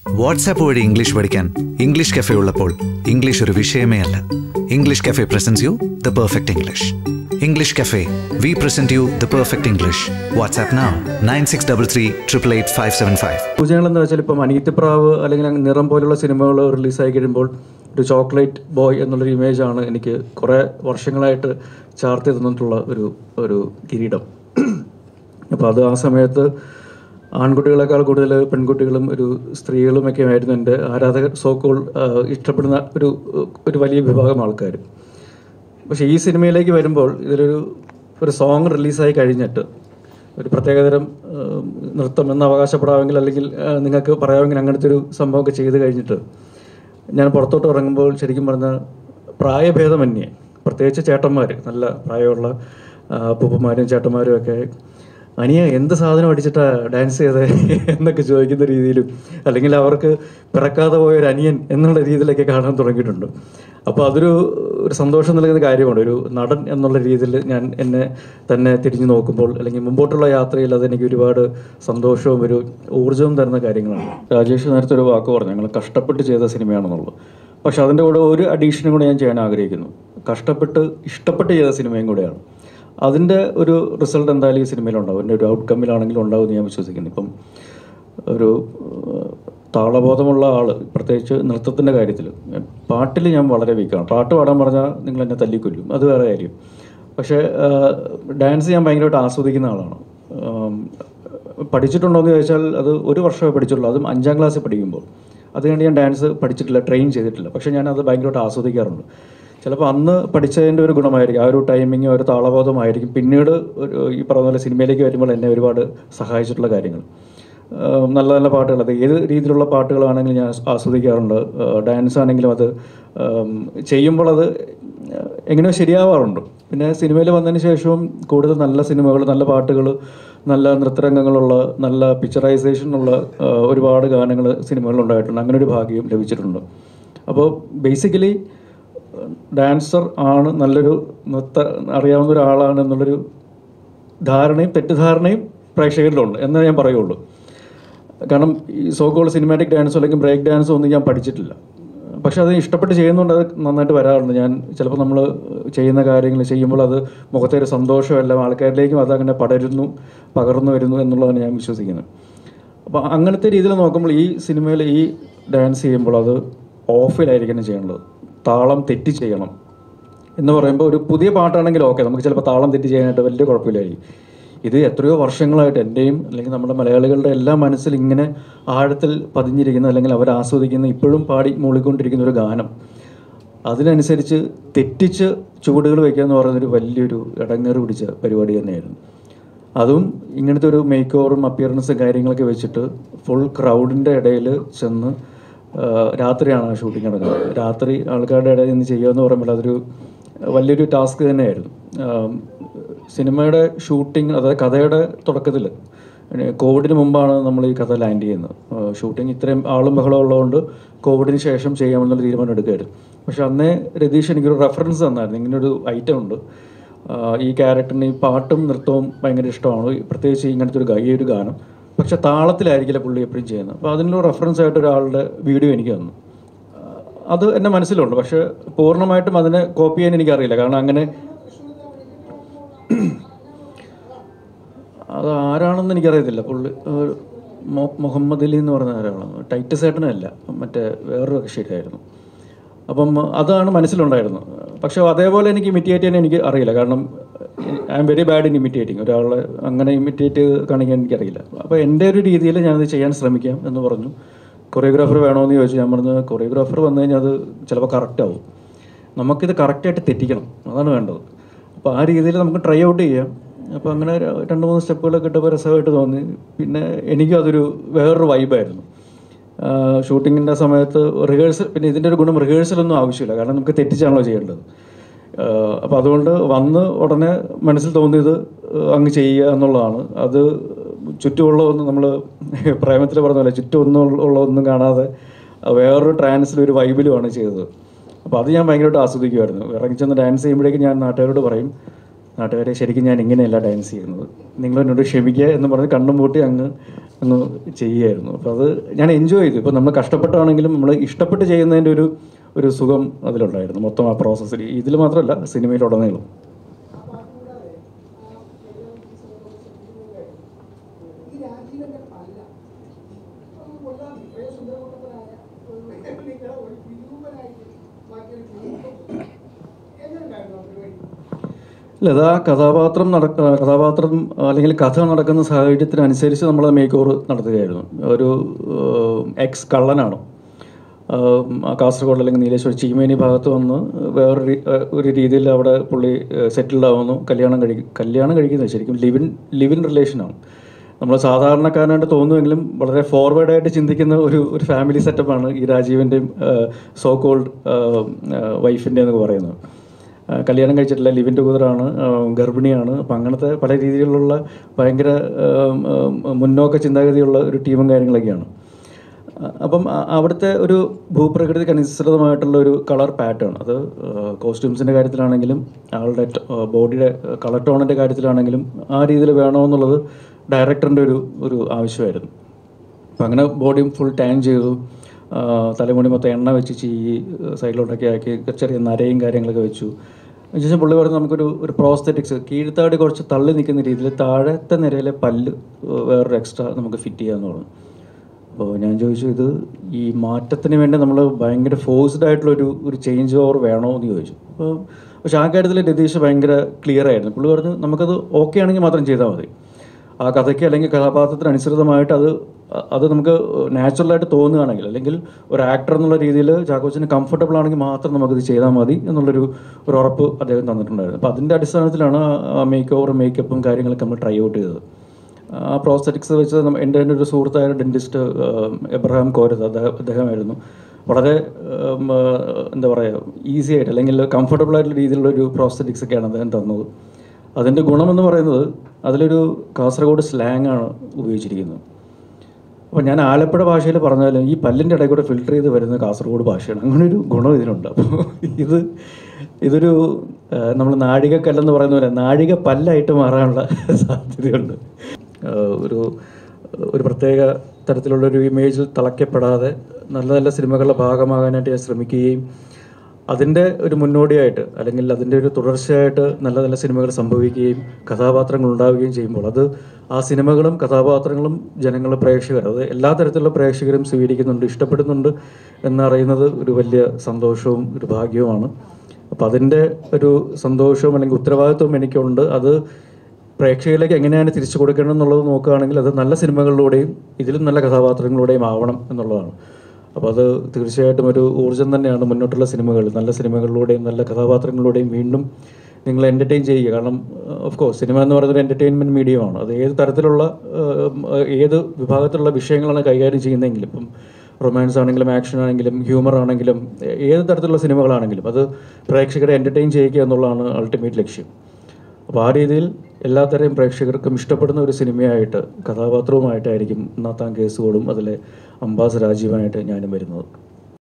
WhatsApp വഴി English പഠിക്കാൻ English cafe ഉള്ളപ്പോൾ ഇംഗ്ലീഷ് ഒരു വിഷയമേ അല്ല English cafe presents you the perfect English English cafe we present you the perfect English WhatsApp now nine six double three triple eight five seven five സൂചനകൾ എന്ന് വെച്ചാൽ ഇപ്പം അനീത്തിപ്രാവ് അല്ലെങ്കിൽ അങ്ങ് നിറം പോലുള്ള സിനിമകൾ റിലീസായി കഴിയുമ്പോൾ ഒരു ചോക്ലേറ്റ് ബോയ് എന്നുള്ളൊരു ഇമേജാണ് എനിക്ക് കുറേ വർഷങ്ങളായിട്ട് ചാർത്തി തന്നിട്ടുള്ള ഒരു ഒരു കിരീടം അപ്പോൾ അത് ആ സമയത്ത് ആൺകുട്ടികളെക്കാൾ കൂടുതൽ പെൺകുട്ടികളും ഒരു സ്ത്രീകളുമൊക്കെ ആയിരുന്നു എൻ്റെ ആരാധകർ സോക്കോൾ ഇഷ്ടപ്പെടുന്ന ഒരു ഒരു വലിയ വിഭാഗം ആൾക്കാർ പക്ഷേ ഈ സിനിമയിലേക്ക് വരുമ്പോൾ ഇതിലൊരു ഒരു സോങ് റിലീസായി കഴിഞ്ഞിട്ട് ഒരു പ്രത്യേകതരം ആ, നൃത്തം എന്ന് അവകാശപ്പെടാമെങ്കിൽ അല്ലെങ്കിൽ ആ, നിങ്ങൾക്ക് പറയാമെങ്കിൽ അങ്ങനത്തെ ഒരു സംഭവമൊക്കെ ചെയ്ത് കഴിഞ്ഞിട്ട് ഞാൻ പുറത്തോട്ട് ഇറങ്ങുമ്പോൾ ശരിക്കും പറഞ്ഞാൽ പ്രായഭേദമന്യേ പ്രത്യേകിച്ച് ചേട്ടന്മാർ നല്ല പ്രായമുള്ള ആ, അപ്പൂപ്പന്മാരും ചേട്ടന്മാരും ഒക്കെ അനിയ എന്ത് സാധനം അടിച്ചിട്ടാ ഡാൻസ് ചെയ്തത് എന്നൊക്കെ ചോദിക്കുന്ന രീതിയിലും അല്ലെങ്കിൽ അവർക്ക് പിറക്കാതെ പോയ ഒരു അനിയൻ എന്നുള്ള രീതിയിലൊക്കെ കാണാൻ തുടങ്ങിയിട്ടുണ്ട് അപ്പോൾ അതൊരു ഒരു സന്തോഷം നൽകുന്ന കാര്യമാണ് ഒരു നടൻ എന്നുള്ള രീതിയിൽ ഞാൻ എന്നെ തന്നെ തിരിഞ്ഞു നോക്കുമ്പോൾ അല്ലെങ്കിൽ മുമ്പോട്ടുള്ള യാത്രയിൽ അതെനിക്ക് ഒരുപാട് സന്തോഷവും ഒരു ഊർജ്ജവും തരുന്ന കാര്യങ്ങളാണ് രാജേഷ് നേരത്തെ ഒരു വാക്ക് പറഞ്ഞു ഞങ്ങൾ കഷ്ടപ്പെട്ട് ചെയ്ത സിനിമയാണെന്നുള്ളത് പക്ഷെ അതിൻ്റെ കൂടെ ഒരു അഡീഷനും കൂടെ ഞാൻ ചെയ്യാൻ ആഗ്രഹിക്കുന്നു കഷ്ടപ്പെട്ട് ഇഷ്ടപ്പെട്ട് ചെയ്ത സിനിമയും കൂടെയാണ് അതിൻ്റെ ഒരു റിസൾട്ട് എന്തായാലും ഈ സിനിമയിലുണ്ടാവും എൻ്റെ ഒരു ഔട്ട്കമ്മിലാണെങ്കിലും ഉണ്ടാവും എന്ന് ഞാൻ വിശ്വസിക്കുന്നു ഇപ്പം ഒരു ഏഹ്, താളബോധമുള്ള ആൾ പ്രത്യേകിച്ച് നൃത്തത്തിൻ്റെ കാര്യത്തിൽ പാട്ടിൽ ഞാൻ വളരെ വീക്കാണ് പാട്ട് പാടാൻ പറഞ്ഞാൽ നിങ്ങൾ എന്നെ തല്ലിക്കൊല്ലും അത് വേറെ കാര്യം പക്ഷേ ഡാൻസ് ഞാൻ ഭയങ്കരമായിട്ട് ആസ്വദിക്കുന്ന ആളാണ് ആം, പഠിച്ചിട്ടുണ്ടോ എന്ന് ചോദിച്ചാൽ അത് ഒരു വർഷമേ പഠിച്ചുള്ളൂ അതും അഞ്ചാം ക്ലാസ്സിൽ പഠിക്കുമ്പോൾ അത് കഴിഞ്ഞ് ഞാൻ ഡാൻസ് പഠിച്ചിട്ടില്ല ട്രെയിൻ ചെയ്തിട്ടില്ല പക്ഷേ ഞാൻ അത് ഭയങ്കരമായിട്ട് ആസ്വദിക്കാറുണ്ട് ചിലപ്പോൾ അന്ന് പഠിച്ചതിൻ്റെ ഒരു ഗുണമായിരിക്കും ആ ഒരു ടൈമിങ് ഒരു താളബോധമായിരിക്കും പിന്നീട് ഒരു ഈ പറഞ്ഞ പോലെ സിനിമയിലേക്ക് വരുമ്പോൾ എന്നെ ഒരുപാട് സഹായിച്ചിട്ടുള്ള കാര്യങ്ങൾ ആഹ് നല്ല നല്ല പാട്ടുകൾ അത് ഏത് രീതിയിലുള്ള പാട്ടുകളാണെങ്കിലും ഞാൻ ആസ്വദിക്കാറുണ്ട് ആഹ് ഡാൻസ് ആണെങ്കിലും അത് ആം, ചെയ്യുമ്പോൾ അത് എങ്ങനെയോ ശരിയാവാറുണ്ട് പിന്നെ സിനിമയിൽ വന്നതിന് ശേഷവും കൂടുതൽ നല്ല സിനിമകൾ നല്ല പാട്ടുകൾ നല്ല നൃത്തരംഗങ്ങളുള്ള നല്ല പിക്ചറൈസേഷനുള്ള ആഹ് ഒരുപാട് ഗാനങ്ങൾ സിനിമകളിലുണ്ടായിട്ടുണ്ട് അങ്ങനെ ഒരു ഭാഗ്യം ലഭിച്ചിട്ടുണ്ട് അപ്പോൾ ബേസിക്കലി ഡാൻസർ ആണ് നല്ലൊരു നൃത്ത അറിയാവുന്ന ഒരാളാണ് എന്നുള്ളൊരു ധാരണയും തെറ്റിദ്ധാരണയും പ്രേക്ഷകരിലുണ്ട് എന്നേ ഞാൻ പറയുള്ളൂ കാരണം ഈ സോക്കോൾ സിനിമാറ്റിക് ഡാൻസോ അല്ലെങ്കിൽ ബ്രേക്ക് ഡാൻസോ ഒന്നും ഞാൻ പഠിച്ചിട്ടില്ല പക്ഷെ അത് ഇഷ്ടപ്പെട്ട് ചെയ്യുന്നുണ്ട് അത് നന്നായിട്ട് വരാറുണ്ട് ഞാൻ ചിലപ്പോൾ നമ്മൾ ചെയ്യുന്ന കാര്യങ്ങൾ ചെയ്യുമ്പോൾ അത് മുഖത്തെ ഒരു സന്തോഷമെല്ലാം ആൾക്കാരിലേക്കും അത് അങ്ങനെ പടരുന്നു പകർന്നു വരുന്നു എന്നുള്ളതാണ് ഞാൻ വിശ്വസിക്കുന്നത് അപ്പോൾ അങ്ങനത്തെ രീതിയിൽ നോക്കുമ്പോൾ ഈ സിനിമയിൽ ഈ ഡാൻസ് ചെയ്യുമ്പോൾ അത് ഓഫിലായിരിക്കണം ചെയ്യേണ്ടത് താളം തെറ്റി ചെയ്യണം എന്ന് പറയുമ്പോൾ ഒരു പുതിയ പാട്ടാണെങ്കിൽ ഓക്കെ നമുക്ക് ചിലപ്പോൾ താളം തെറ്റി ചെയ്യാനായിട്ട് വലിയ കുഴപ്പമില്ലായിരിക്കും ഇത് എത്രയോ വർഷങ്ങളായിട്ട് എൻ്റെയും അല്ലെങ്കിൽ നമ്മുടെ മലയാളികളുടെ എല്ലാ മനസ്സിൽ ഇങ്ങനെ ആഴത്തിൽ പതിഞ്ഞിരിക്കുന്ന അല്ലെങ്കിൽ അവർ ആസ്വദിക്കുന്ന ഇപ്പോഴും പാടി മൂളിക്കൊണ്ടിരിക്കുന്ന ഒരു ഗാനം അതിനനുസരിച്ച് തെറ്റിച്ച് ചുവടുകൾ വയ്ക്കുക എന്ന് പറയുന്നൊരു വലിയൊരു ഇടങ്ങേറ് പിടിച്ച പരിപാടി തന്നെയായിരുന്നു അതും ഇങ്ങനത്തെ ഒരു മേക്ക് ഓവറും അപ്പിയറൻസും കാര്യങ്ങളൊക്കെ വെച്ചിട്ട് ഫുൾ ക്രൗഡിൻ്റെ ഇടയിൽ ചെന്ന് ആ, രാത്രിയാണ് ആ ഷൂട്ടിംഗ് നടക്കുന്നത് രാത്രി ആൾക്കാരുടെ ഇടയിൽ നിന്ന് ചെയ്യുക എന്ന് പറയുമ്പോൾ അതൊരു വലിയൊരു ടാസ്ക് തന്നെയായിരുന്നു ആം, സിനിമയുടെ ഷൂട്ടിംഗ് അതായത് കഥയുടെ തുടക്കത്തിൽ കോവിഡിന് മുമ്പാണ് നമ്മൾ ഈ കഥ ലാൻഡ് ചെയ്യുന്നത് ഷൂട്ടിംഗ് ഇത്രയും ആളും ബഹളം ഉള്ളതുകൊണ്ട് കോവിഡിന് ശേഷം ചെയ്യാമെന്നുള്ള തീരുമാനം എടുക്കുകയായിരുന്നു പക്ഷെ അന്നേ രതീഷ് എനിക്കൊരു റെഫറൻസ് തന്നായിരുന്നു ഇങ്ങനൊരു ഐറ്റം ഉണ്ട് ആഹ് ഈ ക്യാരക്ടറിന് ഈ പാട്ടും നൃത്തവും ഭയങ്കര ഇഷ്ടമാണ് പ്രത്യേകിച്ച് ഇങ്ങനത്തെ ഒരു ഗാ- ഈ ഒരു ഗാനം പക്ഷെ താളത്തിലായിരിക്കില്ല പുള്ളി എപ്പോഴും ചെയ്യുന്നത് അപ്പോൾ അതിനുള്ള റെഫറൻസ് ആയിട്ട് ഒരാളുടെ വീഡിയോ എനിക്ക് തന്നു ആഹ് അത് എൻ്റെ മനസ്സിലുണ്ട് പക്ഷെ പൂർണ്ണമായിട്ടും അതിനെ കോപ്പി ചെയ്യാൻ എനിക്കറിയില്ല കാരണം അങ്ങനെ അത് ആരാണെന്ന് എനിക്കറിയത്തില്ല പുള്ളി ഒരു മൊ- മുഹമ്മദ് അലി എന്ന് പറഞ്ഞ ഒരാളാണ് ടൈറ്റ് സേട്ടനല്ല മറ്റേ വേറൊരു കക്ഷിയായിരുന്നു അപ്പം അതാണ് മനസ്സിലുണ്ടായിരുന്നത് പക്ഷെ അതേപോലെ എനിക്ക് ഇമിറ്റേറ്റ് ചെയ്യാൻ എനിക്ക് അറിയില്ല കാരണം I am very bad in imitating ഒരാളെ അങ്ങനെ ഇമിറ്റേറ്റ് ചെയ്ത് കാണിക്കാൻ എനിക്കറിയില്ല അപ്പോൾ എൻ്റെ ഒരു രീതിയിൽ ഞാനത് ചെയ്യാൻ ശ്രമിക്കാം എന്ന് പറഞ്ഞു കൊറിയോഗ്രാഫർ വേണമെന്ന് ചോദിച്ചു ഞാൻ പറഞ്ഞു കൊറിയോഗ്രാഫർ വന്നു കഴിഞ്ഞാൽ അത് ചിലപ്പോൾ കറക്റ്റ് ആവും നമുക്കിത് കറക്റ്റായിട്ട് തെറ്റിക്കണം അതാണ് വേണ്ടത് അപ്പോൾ ആ രീതിയിൽ നമുക്ക് ട്രൈ ഔട്ട് ചെയ്യാം അപ്പോൾ അങ്ങനെ ര- രണ്ട് മൂന്ന് സ്റ്റെപ്പുകളൊക്കെ ഇട്ടപ്പോൾ രസമായിട്ട് തോന്നി പിന്നെ എനിക്കും അതൊരു വേറൊരു വൈബായിരുന്നു ഷൂട്ടിങ്ങിൻ്റെ സമയത്ത് റിഹേഴ്സൽ പിന്നെ ഇതിൻ്റെ ഒരു ഗുണം റിഹേഴ്സലൊന്നും ആവശ്യമില്ല കാരണം നമുക്ക് തെറ്റിച്ചാണല്ലോ ചെയ്യേണ്ടത് അപ്പോൾ അതുകൊണ്ട് വന്ന് ഉടനെ മനസ്സിൽ തോന്നിയത് അങ്ങ് ചെയ്യുക എന്നുള്ളതാണ് അത് ചുറ്റുമുള്ള ഒന്നും നമ്മൾ പ്രേമത്തിൽ പറഞ്ഞ പോലെ ചുറ്റും ഒന്നും ഉള്ള- ഉള്ള ഒന്നും കാണാതെ വേറൊരു ട്രാൻസിൽ ഒരു വൈബിലുമാണ് ചെയ്തത് അപ്പോൾ അത് ഞാൻ ഭയങ്കരമായിട്ട് ആസ്വദിക്കുമായിരുന്നു ഇറങ്ങി ചെന്ന് ഡാൻസ് ചെയ്യുമ്പോഴേക്കും ഞാൻ നാട്ടുകാരോട് പറയും നാട്ടുകാരെ ശരിക്കും ഞാൻ ഇങ്ങനെയല്ല ഡാൻസ് ചെയ്യുന്നത് നിങ്ങൾ എന്നോട് ക്ഷമിക്കുക എന്ന് പറഞ്ഞ് കണ്ണും പൂട്ടി അങ്ങ് അങ്ങ് ചെയ്യുമായിരുന്നു അപ്പോൾ അത് ഞാൻ എൻജോയ് ചെയ്തു ഇപ്പോൾ നമ്മൾ കഷ്ടപ്പെട്ടാണെങ്കിലും നമ്മൾ ഇഷ്ടപ്പെട്ട് ചെയ്യുന്നതിൻ്റെ ഒരു ഒരു സുഖം അതിലുണ്ടായിരുന്നു മൊത്തം ആ പ്രോസസ്സിൽ ഇതിൽ മാത്രമല്ല സിനിമയിലുടനീളം ഈ രാജീവന്റെ പല്ല അത് കൊള്ളാം ഇത്രയും സുന്ദരമുള്ളവരായ ഒരു നിങ്ങളെ ഒരു വിരൂപനായിട്ട് ബാക്കിയൊരു കുടുംബം എങ്ങനെയുണ്ടായിരുന്നു ആ പരിപാടി അല്ല അത് ആ കഥാപാത്രം നടക്ക കഥാപാത്രം അല്ലെങ്കിൽ കഥ നടക്കുന്ന സാഹചര്യത്തിനനുസരിച്ച് നമ്മൾ മേക്ക് ഓവർ നടത്തുകയായിരുന്നു ഒരു എക്സ് കള്ളനാണ് ആഹ് ആ കാസർഗോഡ് അല്ലെങ്കിൽ നീലേശ്വരം ചീമേനി ഭാഗത്ത് വന്ന് വേറൊരു രീ- ഏഹ് ഒരു രീതിയിൽ അവിടെ പുള്ളി സെറ്റിൽഡ് ആവുന്നു കല്യാണം കഴിക്കും കല്യാണം കഴിക്കുന്നത് ശരിക്കും ലിവിൻ ലിവിൻ റിലേഷനാണ് നമ്മൾ സാധാരണക്കാരനായിട്ട് തോന്നുമെങ്കിലും വളരെ ഫോർവേഡായിട്ട് ചിന്തിക്കുന്ന ഒരു ഒരു ഫാമിലി സെറ്റപ്പാണ് ഈ രാജീവിൻ്റെയും സോ കോൾഡ് വൈഫിൻ്റെ എന്നൊക്കെ പറയുന്നത് ആ, കല്യാണം കഴിച്ചിട്ടില്ല ലിവിൻ ടുഗദറാണ് ഗർഭിണിയാണ് അപ്പം അങ്ങനത്തെ പല രീതിയിലുള്ള ഭയങ്കര ആം, ആം, മുന്നോക്ക ചിന്താഗതിയുള്ള ഒരു ടീമും കാര്യങ്ങളൊക്കെയാണ് ആ, അപ്പം അ- അവിടുത്തെ ഒരു ഭൂപ്രകൃതിക്ക് അനുസൃതമായിട്ടുള്ള ഒരു കളർ പാറ്റേൺ അത് കോസ്റ്റ്യൂംസിൻ്റെ കാര്യത്തിലാണെങ്കിലും ആളുടെ ബോഡിയുടെ കളർ ടോണിൻ്റെ കാര്യത്തിലാണെങ്കിലും ആ രീതിയിൽ വേണമെന്നുള്ളത് ഡയറക്ടറിൻ്റെ ഒരു ഒരു ആവശ്യമായിരുന്നു അപ്പം അങ്ങനെ ബോഡിയും ഫുൾ ടാൻ ചെയ്തു ആ, തലമുടി മൊത്തം എണ്ണ വെച്ച് ചീയി സൈഡിലോട്ടൊക്കെ ആക്കി ചെറിയ നരയും കാര്യങ്ങളൊക്കെ വെച്ചു അതിനുശേഷം പുള്ളി പറഞ്ഞു നമുക്കൊരു ഒരു പ്രോസ്തറ്റിക്സ് കീഴ്ത്താടി കുറച്ച് തള്ളി നിൽക്കുന്ന രീതിയിൽ താഴത്തെ നിരയിലെ പല്ല് വേറൊരു എക്സ്ട്രാ നമുക്ക് ഫിറ്റ് ചെയ്യാമെന്ന് പറഞ്ഞു അപ്പോൾ ഞാൻ ചോദിച്ചു ഇത് ഈ മാറ്റത്തിന് വേണ്ടി നമ്മൾ ഭയങ്കര ഫോഴ്സ്ഡ് ആയിട്ടുള്ള ഒരു ഒരു ചേഞ്ച് ഓവർ വേണോ എന്ന് ചോദിച്ചു അപ്പോൾ പക്ഷേ ആ കാര്യത്തിൽ രതീഷ് ഭയങ്കര ക്ലിയർ ആയിരുന്നു പുള്ളി പറഞ്ഞു നമുക്കത് ഓക്കെ ആണെങ്കിൽ മാത്രം ചെയ്താൽ മതി ആ കഥയ്ക്ക് അല്ലെങ്കിൽ കഥാപാത്രത്തിന് അനുസൃതമായിട്ട് അത് അത് നമുക്ക് നാച്ചുറലായിട്ട് തോന്നുകയാണെങ്കിൽ അല്ലെങ്കിൽ ഒരു ആക്ടർ എന്നുള്ള രീതിയിൽ ചാക്കോച്ചിന് കംഫർട്ടബിൾ ആണെങ്കിൽ മാത്രം നമുക്കിത് ചെയ്താൽ മതി എന്നുള്ളൊരു ഒരു ഉറപ്പ് അദ്ദേഹം തന്നിട്ടുണ്ടായിരുന്നു അപ്പോൾ അതിൻ്റെ അടിസ്ഥാനത്തിലാണ് മേക്ക് ഓവർ മേക്കപ്പും കാര്യങ്ങളൊക്കെ നമ്മൾ ട്രൈ ഔട്ട് ചെയ്തത് ആ പ്രോസ്തറ്റിക്സ് വെച്ച് നമ്മ- എൻ്റെ തന്നെ ഒരു സുഹൃത്തായ ഡെൻറ്റിസ്റ്റ് എബ്രഹാം കോരത് അദ്ദേഹം അദ്ദേഹമായിരുന്നു വളരെ ഉം, ആ, എന്താ പറയുക ഈസി ആയിട്ട് അല്ലെങ്കിൽ കംഫർട്ടബിൾ ആയിട്ടുള്ള രീതിയിലുള്ള ഒരു പ്രോസ്തറ്റിക്സ് ഒക്കെയാണ് അദ്ദേഹം തന്നത് അതിൻ്റെ ഗുണമെന്ന് പറയുന്നത് അതിലൊരു കാസർഗോഡ് സ്ലാങ് ആണ് ഉപയോഗിച്ചിരിക്കുന്നത് അപ്പോൾ ഞാൻ ആലപ്പുഴ ഭാഷയിൽ പറഞ്ഞാലും ഈ പല്ലിൻ്റെ ഇടയിൽ കൂടെ ഫിൽട്ടർ ചെയ്ത് വരുന്ന കാസർഗോഡ് ഭാഷയാണ് അങ്ങനെ ഒരു ഗുണം ഇതിനുണ്ട് അപ്പോൾ ഇത് ഇതൊരു നമ്മൾ നാഴികക്കല്ലെന്ന് പറയുന്ന പോലെ നാഴിക പല്ലായിട്ട് മാറാനുള്ള സാധ്യതയുണ്ട് ആ, ഒരു ഒരു പ്രത്യേക തരത്തിലുള്ള ഒരു ഇമേജിൽ തളയ്ക്കപ്പെടാതെ നല്ല നല്ല സിനിമകളുടെ ഭാഗമാകാനായിട്ട് ഞാൻ ശ്രമിക്കുകയും അതിൻ്റെ ഒരു മുന്നോടിയായിട്ട് അല്ലെങ്കിൽ അതിൻ്റെ ഒരു തുടർച്ചയായിട്ട് നല്ല നല്ല സിനിമകൾ സംഭവിക്കുകയും കഥാപാത്രങ്ങൾ ഉണ്ടാവുകയും ചെയ്യുമ്പോൾ അത് ആ സിനിമകളും കഥാപാത്രങ്ങളും ജനങ്ങൾ പ്രേക്ഷകർ അത് എല്ലാ തരത്തിലുള്ള പ്രേക്ഷകരും സ്വീകരിക്കുന്നുണ്ട് ഇഷ്ടപ്പെടുന്നുണ്ട് എന്നറിയുന്നത് ഒരു വലിയ സന്തോഷവും ഒരു ഭാഗ്യവുമാണ് അപ്പോൾ അതിൻ്റെ ഒരു സന്തോഷവും അല്ലെങ്കിൽ ഉത്തരവാദിത്വവും എനിക്കുണ്ട് അത് പ്രേക്ഷകരിലേക്ക് എങ്ങനെയാണ് തിരിച്ചു കൊടുക്കണം എന്നുള്ളത് നോക്കുകയാണെങ്കിൽ അത് നല്ല സിനിമകളിലൂടെയും ഇതിലും നല്ല കഥാപാത്രങ്ങളിലൂടെയും ആവണം എന്നുള്ളതാണ് അപ്പോൾ അത് തീർച്ചയായിട്ടും ഒരു ഊർജ്ജം തന്നെയാണ് മുന്നോട്ടുള്ള സിനിമകൾ നല്ല സിനിമകളിലൂടെയും നല്ല കഥാപാത്രങ്ങളിലൂടെയും വീണ്ടും നിങ്ങൾ എൻ്റർടൈൻ ചെയ്യുക കാരണം ഓഫ് കോഴ്സ് സിനിമ എന്ന് പറയുന്നത് ഒരു എൻ്റർടൈൻമെൻറ്റ് മീഡിയമാണ് അത് ഏത് തരത്തിലുള്ള ഏഹ്, ഏത് വിഭാഗത്തിലുള്ള വിഷയങ്ങളാണ് കൈകാര്യം ചെയ്യുന്നതെങ്കിലും ഇപ്പം റൊമാൻസ് ആണെങ്കിലും ആക്ഷൻ ആണെങ്കിലും ഹ്യൂമർ ആണെങ്കിലും ഏ- ഏത് തരത്തിലുള്ള സിനിമകളാണെങ്കിലും അത് പ്രേക്ഷകരെ എൻ്റർടൈൻ ചെയ്യുക എന്നുള്ളതാണ് അൾട്ടിമേറ്റ് ലക്ഷ്യം അപ്പോൾ ആ രീതിയിൽ എല്ലാത്തരം പ്രേക്ഷകർക്കും ഇഷ്ടപ്പെടുന്ന ഒരു സിനിമയായിട്ട് കഥാപാത്രവുമായിട്ടായിരിക്കും നാത്താൻ കേസുകളും അതിലെ അംബാസ് രാജീവായിട്ട് ഞാനും വരുന്നത്